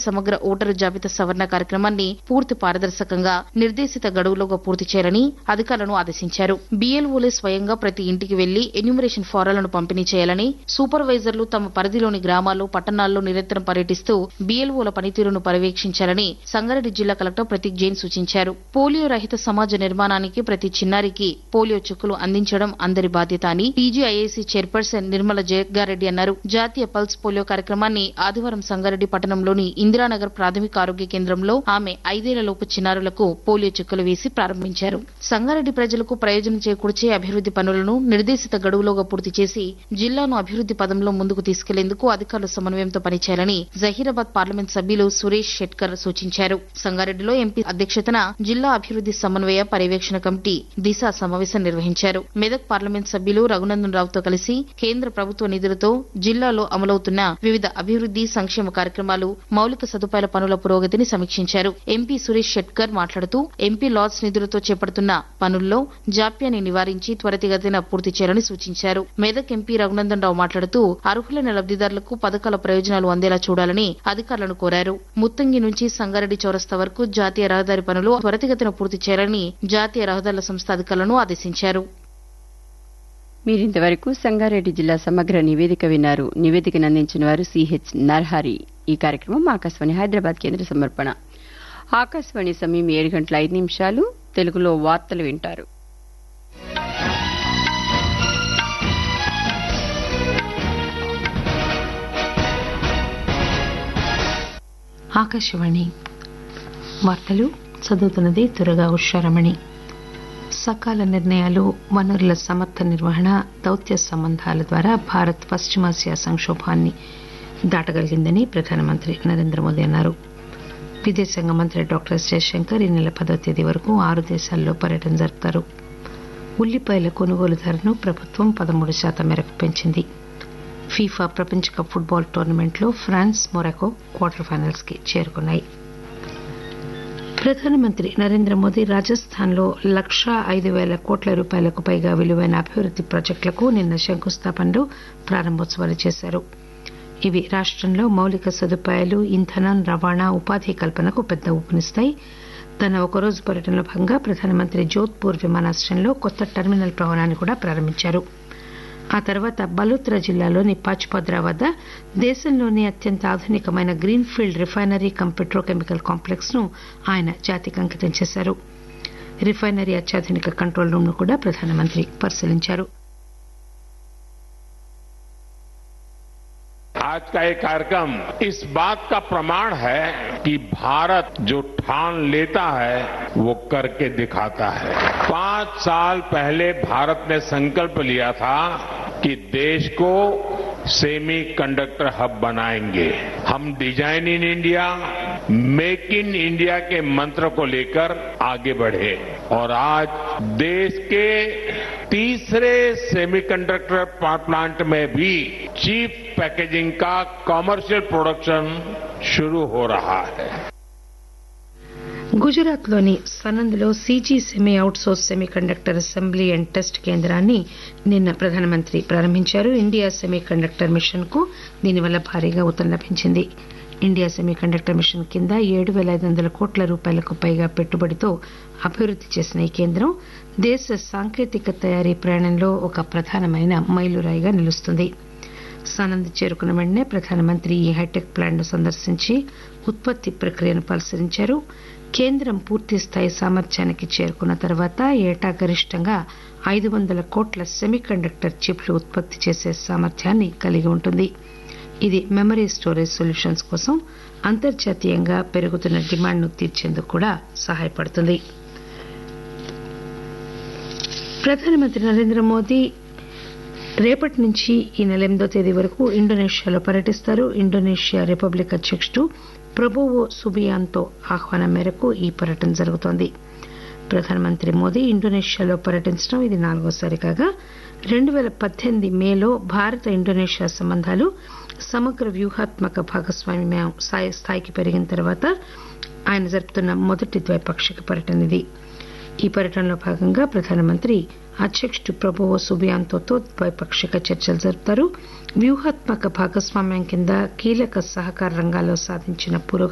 సమగ్ర ఓటరు జాబితా సవరణ కార్యక్రమాన్ని పూర్తి పారదర్శకంగా నిర్దేశిత గడువులోగా పూర్తి చేయాలని అధికారులను ఆదేశించారు బీఎల్ఓలే స్వయంగా ప్రతి ఇంటికి వెళ్లి ఎన్యూమరేషన్ ఫారాలను పంపిణీ చేయాలని సూపర్వైజర్లు తమ పరిధిలోని గ్రామాలు పట్టణాల్లో నిరంతరం పర్యటిస్తూ బీఎల్ఓల పనితీరును పర్యవేక్షించాలని సంగారెడ్డి జిల్లా కలెక్టర్ ప్రతీక్ జైన్ సూచించారు పోలియో రహిత సమాజ నిర్మాణానికి ప్రతి చిన్నారికి పోలియో చుక్కులు అందించడం అందరి బాధ్యత అని టీజీఐఏసీ చైర్పర్సన్ నిర్మల జగ్గారెడ్డి అన్నారు జాతీయ పల్స్ పోలియో కార్యక్రమాన్ని ఆదివారం సంగారెడ్డి పట్టణంలోని ఇందిరానగర్ ప్రాథమిక ఆరోగ్య కేంద్రంలో ఆమె ఐదేళ్లలోపు చిన్నారులకు పోలియో చుక్కలు వేసి ప్రారంభించారు సంగారెడ్డి ప్రజలకు ప్రయోజనం చేకూర్చే అభివృద్ది పనులను నిర్దేశిత గడువులోగా పూర్తి చేసి జిల్లాను అభివృద్ది పదంలో ముందుకు తీసుకెళ్లేందుకు అధికారులు సమన్వయంతో పనిచేయాలని జహీరాబాద్ పార్లమెంట్ సభ్యులు సురేష్ షెట్కర్ సూచించారు సంగారెడ్డిలో ఎంపీ అధ్యక్షతన జిల్లా అభివృద్ది సమన్వయ పర్యవేక్షణ కమిటీ దిశ సమావేశం నిర్వహించారు మెదక్ పార్లమెంట్ సభ్యులు రఘునందన్ రావుతో కలిసి కేంద్ర ప్రభుత్వ నిధులతో జిల్లాలో అమలవుతున్న వివిధ అభివృద్ది సంక్షేమ కార్యక్రమాలు మౌలిక సదుపాయాల పనుల పురోగతిని సమీక్షించారు ఎంపీ సురేష్ షెట్కర్ మాట్లాడుతూ ఎంపీ లాడ్స్ నిధులతో చేపడుతున్న పనుల్లో జాప్యాన్ని నివారించి త్వరితగతిన పూర్తి చేయాలని సూచించారు మెదక్ ఎంపీ రఘునందన్ రావు మాట్లాడుతూ అర్హులైన లబ్దిదారులకు పథకాల ప్రయోజనాలు అందేలా చూడాలని అధికారులను కోరారు ముత్తంగి నుంచి సంగారెడ్డి చౌరస్తా వరకు జాతీయ రహదారి పనులు త్వరితగతిన పూర్తి చేయాలని జాతీయ రహదారుల సంస్థ అధికారులను ఆదేశించారు మీరింతవరకు సంగారెడ్డి జిల్లా సమగ్ర నివేదిక విన్నారు నివేదికను అందించిన వారు సిహెచ్ నర్హరి ఈ కార్యక్రమం ఆకాశవాణి హైదరాబాద్ కేంద్ర సమర్పణ ఆకాశవాణి సమయం ఏడు గంటల ఐదు నిమిషాలు తెలుగులో వార్తలు వింటారు ఆకాశవాణి వార్తలు చదువుతున్నది తురగా ఉషారమణి సకాల నిర్ణయాలు వనరుల సమర్థ నిర్వహణ దౌత్య సంబంధాల ద్వారా భారత్ పశ్చిమాసియా సంక్షోభాన్ని దాటగలిగిందని ప్రధానమంత్రి నరేంద్ర మోదీ అన్నారు విదేశాంగ మంత్రి డాక్టర్ ఎస్ జయశంకర్ ఈ నెల పదో తేదీ వరకు ఆరు దేశాల్లో పర్యటన జరుపుతారు ఉల్లిపాయల కొనుగోలు ధరను ప్రభుత్వం పదమూడు శాతం మేరకు పెంచింది ఫీఫా ప్రపంచ కప్ ఫుట్బాల్ టోర్నమెంట్లో ఫ్రాన్స్ మొరాకో క్వార్టర్ ఫైనల్స్ కి చేరుకున్నాయి ప్రధానమంత్రి నరేంద్ర మోదీ రాజస్థాన్లో లక్షా ఐదు వేల కోట్ల రూపాయలకు పైగా విలువైన అభివృద్ది ప్రాజెక్టులకు నిన్న శంకుస్థాపనలు ప్రారంభోత్సవాలు చేశారు ఇవి రాష్టంలో మౌలిక సదుపాయాలు ఇంధనం రవాణా ఉపాధి కల్పనకు పెద్ద ఊపునిస్తాయి తన ఒకరోజు పర్యటనలో భాగంగా ప్రధానమంత్రి జోధ్పూర్ విమానాశ్రయంలో కొత్త టెర్మినల్ భవనాన్ని కూడా ప్రారంభించారు ఆ తర్వాత బలోత్రా జిల్లాలోని పాచ్పద్రా వద్ద దేశంలోని అత్యంత ఆధునికమైన greenfield refinery cum petrochemical complex ను ఆయన జాతికి అంకితం చేశారు రిఫైనరీ అత్యాధునిక కంట్రోల్ రూమ్ ను కూడా ప్రధానమంత్రి పరిశీలించారు आज का ये कार्यक्रम इस बात का प्रमाण है कि भारत जो ठान लेता है वो करके दिखाता है पांच साल पहले भारत ने संकल्प लिया था कि देश को सेमी कंडक्टर हब बनाएंगे हम design in India make in India के मंत्र को लेकर आगे बढ़े और आज देश के तीसरे सेमीकंडक्टर प्लांट में भी चीप पैकेजिंग का कमर्शियल प्रोडक्शन शुरू हो रहा है గుజరాత్ లోని సనంద్లో CG semi outsource semiconductor assembly and test కేంద్రాన్ని నిన్న ప్రధానమంత్రి ప్రారంభించారు ఇండియా సెమీ కండక్టర్ మిషన్ కు దీనివల్ల భారీగా ఊతం లభించింది ఇండియా సెమీ కండక్టర్ మిషన్ కింద ఏడు పేల ఐదు వందల కోట్ల రూపాయలకు పైగా పెట్టుబడితో అభివృద్ది చేసిన ఈ కేంద్రం దేశ సాంకేతిక తయారీ ప్రయాణంలో ఒక ప్రధానమైన మైలురాయిగా నిలుస్తుంది సనంద్ చేరుకున్న వెంటనే ప్రధానమంత్రి ఈ హైటెక్ ప్లాంట్ ను సందర్శించి ఉత్పత్తి ప్రక్రియను పరిశీలించారు కేంద్రం పూర్తి స్థాయి సామర్థ్యానికి చేరుకున్న తర్వాత ఏటా గరిష్టంగా ఐదు వందల కోట్ల సెమీ కండక్టర్ చిప్లు ఉత్పత్తి చేసే సామర్థ్యాన్ని కలిగి ఉంటుంది ఇది మెమరీ స్టోరేజ్ సొల్యూషన్స్ కోసం అంతర్జాతీయంగా పెరుగుతున్న డిమాండ్ను తీర్చేందుకు కూడా సహాయపడుతుంది ప్రధానమంత్రి నరేంద్ర మోదీ రేపటి నుంచి ఈ నెల ఎనిమిదో తేదీ వరకు ఇండోనేషియాలో పర్యటిస్తారు ఇండోనేషియా రిపబ్లిక్ అధ్యక్షుడు ప్రబోవో సుబియాంతో ఆహ్వానం మేరకు ఈ పర్యటన జరుగుతోంది ప్రధానమంత్రి మోదీ ఇండోనేషియాలో పర్యటించడం ఇది నాలుగోసారి కాగా రెండు పేల పద్దెనిమిది మేలో భారత ఇండోనేషియా సంబంధాలు సమగ్ర వ్యూహాత్మక భాగస్వామ్యం స్థాయికి పెరిగిన తర్వాత ఆయన జరుపుతున్న మొదటి ద్వైపాక్షిక పర్యటన ఇది ఈ పర్యటనలో భాగంగా ప్రధానమంత్రి అధ్యక్షుడు ప్రభువో సుబియాంతోతో ద్వైపాక్షిక చర్చలు జరుపుతారు వ్యూహాత్మక భాగస్వామ్యం కింద కీలక సహకార రంగాల్లో సాధించిన పురోగతి